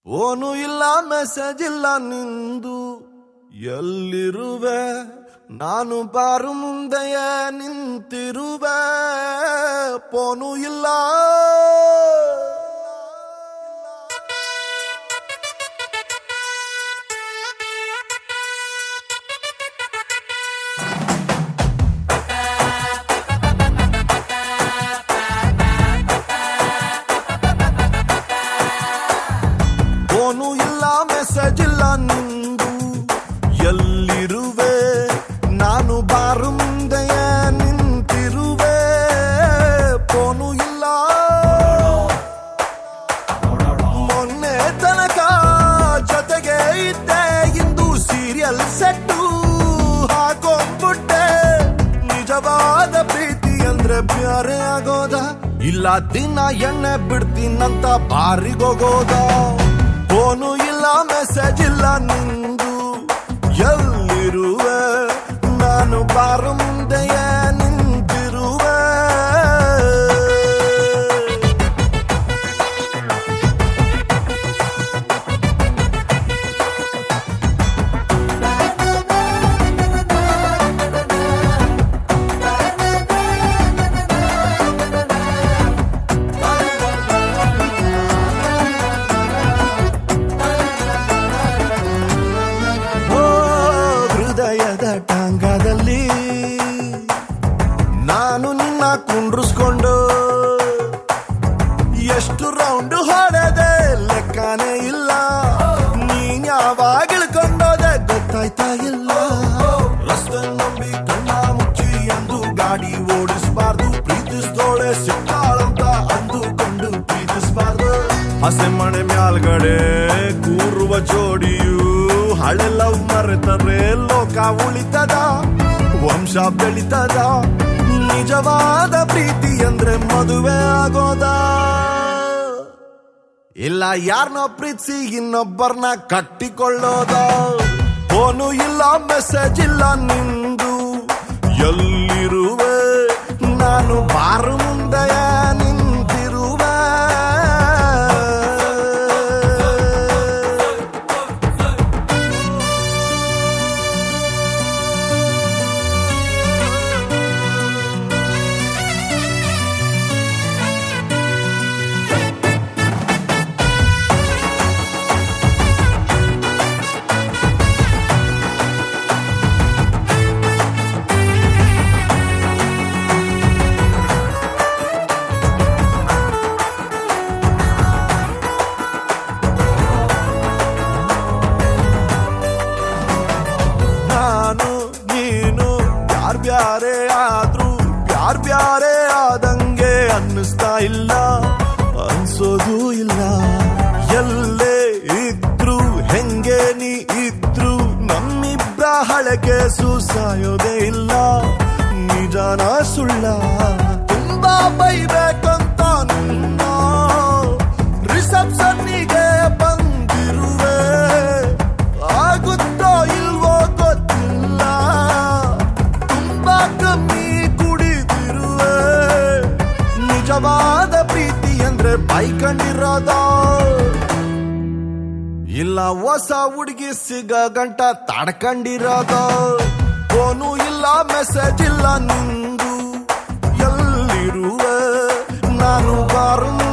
phone ಇಲ್ಲ message ಇಲ್ಲ ನಿಂದು ಎಲ್ಲಿರುವೆ ನಾನು ಬಾರು ಮುಂದೆಯ ನಿಂತಿರುವೆ ಫೋನು ಇಲ್ಲ ಫೋನು ಇಲ್ಲ ಮೆಸೇಜ್ ಇಲ್ಲ ನಿಂದು ಎಲ್ಲಿರುವೆ ನಾನು ಬಾರು ಮುಂದೆಯ ನಿಂತಿರುವೆ ಫೋನು ಇಲ್ಲ ಮೊನ್ನೆ ತನಕ ಜೊತೆಗೆ ಇದ್ದೆ ಇಂದು ಸೀರಿಯಲ್ ಸೆಟ್ಟು ಹಾಕೊಂಡ್ಬಿಟ್ಟೆ ನಿಜವಾದ ಪ್ರೀತಿ ಅಂದ್ರೆ ಬ್ಯಾರೆ ಆಗೋದ ಇಲ್ಲ ದಿನ ಎಣ್ಣೆ ಬಿಡ್ತೀನಂತ ಬಾರಿಗೋಗೋದ ಫೋನು ಇಲ್ಲ ಮೆಸೇಜ್ ಇಲ್ಲ ನಿಂದು ಎಲ್ಲಿರುವೆ ನಾನು ಬಾರು ಮುಂದೆಯೇ ನಿಂತಿರುವೆ ಓ ಹೃದಯದ ಟಾಂಗದಲ್ಲಿ ನಾನು ನಿನ್ನ ಕುಂಡ್ರಿಸ್ಕೊಂಡು ಎಷ್ಟು ರೌಂಡ್ ಹೊಡೆದೆ ಲೆಕ್ಕನೇ ಇಲ್ಲ ನೀನ್ ಯಾವಾಗ ಇಳ್ಕೊಂಡೋದೆ ಗೊತ್ತಾಯ್ತಾ ಇಲ್ಲ ರಸ್ತೆ ನಂಬಿ ಕಣ್ಣ ಮುಚ್ಚಿ ಎಂದು ಗಾಡಿ ಓಡಿಸಬಾರ್ದು ಪ್ರೀತಿಸ್ದೋಳೆ ಸಿಕ್ಕಾಳಂತ ಅಂದುಕೊಂಡು ಪ್ರೀತಿಸಬಾರ್ದು ಹಸೆ ಮಣೆ ಮ್ಯಾಲ್ಗಡೆ ಕೂರುವ ಜೋಡಿಯು ಹಳೆ ಲವ್ ಮರೆತರೆ ಲೋಕ ಉಳಿತದ ವಂಶ ಬೆಳಿತದ ನಿಜವಾದ ಪ್ರೀತಿ ಅಂದ್ರೆ ಮದುವೆ ಆಗೋದ ಇಲ್ಲ ಯಾರನ್ನೋ ಪ್ರೀತಿಸಿ ಇನ್ನೊಬ್ಬರನ್ನ ಕಟ್ಟಿಕೊಳ್ಳೋದ ಫೋನು ಇಲ್ಲ ಮೆಸೇಜ್ ಇಲ್ಲ ನಿಂದು ಎಲ್ಲಿರುವೆ ನಾನು ಬಾರು ಮುಂದೆಯ ನಿಂತಿರುವೆ ನಾನು ನೀನು ಯಾರ್ ಬ್ಯಾರೆ ಆದ್ರೂ ಯಾರ್ ಬ್ಯಾರೆ ಆದಂಗೆ ಅನ್ನಿಸ್ತಾ ಇಲ್ಲ ಅನ್ಸೋದು ಇಲ್ಲ ಎಲ್ಲೇ ಇದ್ರು ಹೆಂಗೆ ನೀ ಇದ್ರು ನಮ್ಮಿಬ್ಬರ ಹಳಕೆ ಸಾಯೋದೇ ಇಲ್ಲ ನಿಜಾನ ಸುಳ್ಳ ತುಂಬಾ ಬೈಬೇಕಂತ ನಿನ್ನ ರಿಸೆಪ್ಷನ್ನಿಗೆ ಬಂದಿರುವೆ ಆಗುತ್ತೋ ಇಲ್ವೋ ಗೊತ್ತಿಲ್ಲ ತುಂಬಾ ಕಮ್ಮಿ ಕುಡಿದಿರುವೆ ನಿಜವಾದ ಪ್ರೀತಿ ಅಂದ್ರೆ ಬೈಕಂಡಿರೋದ ಇಲ್ಲ ಹೊಸ ಹುಡುಗಿ ಸಿಗ ಗಂಟ ತಡ್ಕೊಂಡಿರೋದ ಫೋನು ಇಲ್ಲ ಮೆಸೇಜ್ ಇಲ್ಲ ನಿಂದು ಎಲ್ಲಿರುವೆ ನಾನು ಬಾರು